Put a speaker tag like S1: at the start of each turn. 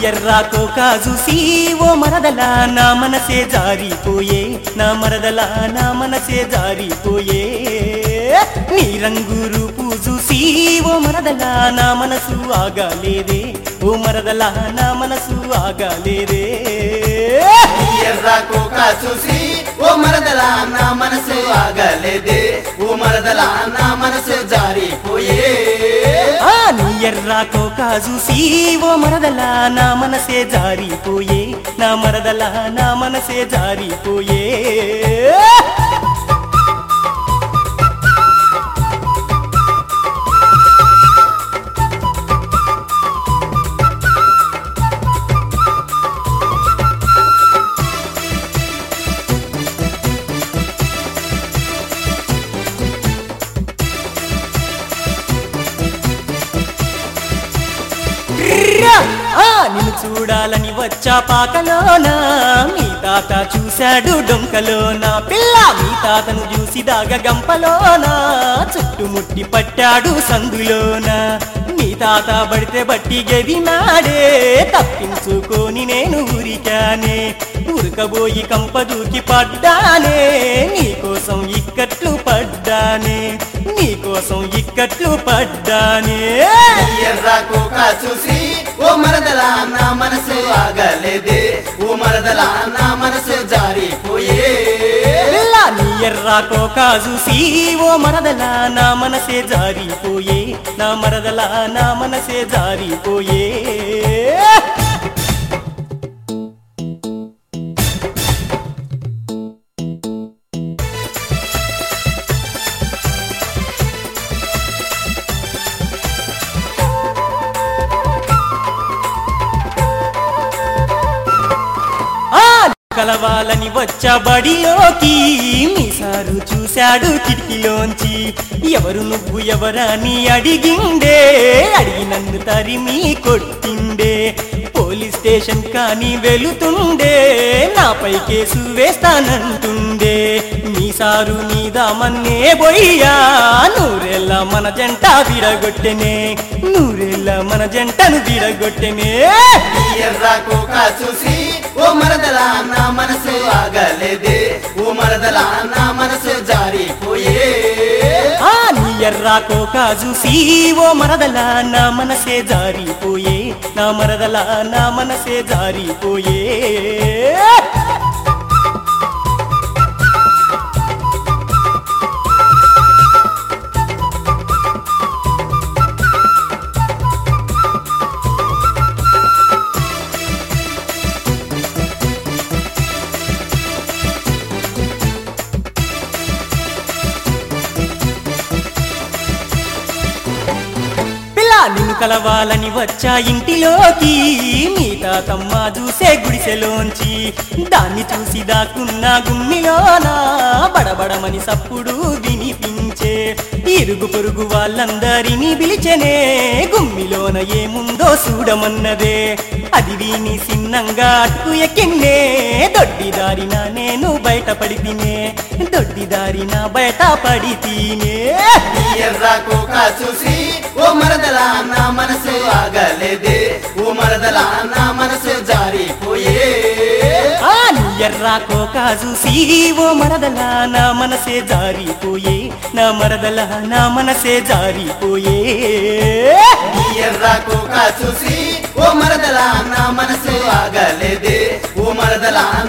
S1: ఎర్రాకో కాజూసి ఓ మరదలా నా మనసే జారిపోయే నా మరదలా నా మనసే జారిపోయే నీ రంగు రూపు చూసి ఓ మరదలా నా మనసు ఆగాలేదే ఓ మరదలా నా మనసు ఆగాలేదే
S2: ఎర్ర కోక చూసి ఓ మరదల నా మనసు ఆగలేదే ఓ మరదల నా మనసు జారిపోయే
S1: ఆ నీ ఎర్రాకో కాజూసి ఓ మరదలా నా మనసే జారిపోయే నా మరదలా నా మనసే జారిపోయే ర్రా! ఆ నిన్ను చూడాలని వచ్చా పాకలోనా మీ తాత చూశాడు డొంకలోనా పిల్ల మీ తాతను చూసి దాగ గంపలోనా చుట్టుముట్టి పట్టాడు సందులోనా మీ తాత పడితే బట్టి గదినాడే తప్పించుకొని నేను ఊరికానే ఉరకబోయి కంప దూకి పడ్డానే నీకోసం ఇక్కట్లు పడ్డానే నీకోసం ఇక్కట్లు పడ్డానే
S2: ఎర్ర కోక చూసి ఓ మరదల నా మనసు ఆగలేదే ఓ మరదల నా మనసు జారిపోయే
S1: పిల్ల నీ ఎర్రాకో కాజూసి ఓ మరదలా నా మనసే జారిపోయే నా మరదలా నా మనసే జారిపోయే ఆ కలవాలని వచ్చా బడిలోకి మీ సారు చూశాడు కిటికీలోంచి ఎవరు నువ్వు ఎవరని అడిగిండే అడిగి నన్ను తరిమి కొట్టిండే పోలీస్ స్టేషన్ కానీ వెళుతుండే నాపై కేసు వేస్తానంటుండే మీ సారు మీద మన్నే బొయ్యా నూరెళ్ళ మన జంట విడగొట్టెనే నూరెళ్ళ మన జంటను విడగొట్టెనే
S2: ఎర్ర కోక చూసి ఓ మరదల నా మనసు ఆగలేదే ఓ మరదల నా మనసు జారిపోయే
S1: ఆ నీ ఎర్రాకో కాజూసి ఓ మరదలా నా మనసే జారిపోయే నా మరదలా నా మనసే జారిపోయే పిల్ల నిన్ను కలవాలని వచ్చా ఇంటిలోకి మీ తాతమ్మ చూసే గుడిసెలోంచి దాన్ని చూసి దాక్కున్న గుమ్మిలోనా బడబడమని సప్పుడు వినిపించే ఇరుగు పొరుగు వాళ్ళందరినీ పిలిచెనే గుమ్మిలోన ఏముందో చూడమన్నదే అది విని సిన్నంగా అటుకు ఎక్కిన్నే దొడ్డిదారిన నేను బయటపడి తినే దొడ్డిదారిన బయట పడి తినే
S2: ఎర్ర కోక చూసి ఓ మరదల నా మనసు ఆగలేదే ఓ మరదల నా మనసు జారిపోయే
S1: ఆ నీ ఎర్రాకో కాజూసి ఓ మరదలా నా మనసే జారిపోయే నా మరదలా నా మనసే జారిపోయే
S2: ఎర్ర కోక చూసి ఓ మరదల నా మనసు ఆగలేదే ఓ మరదల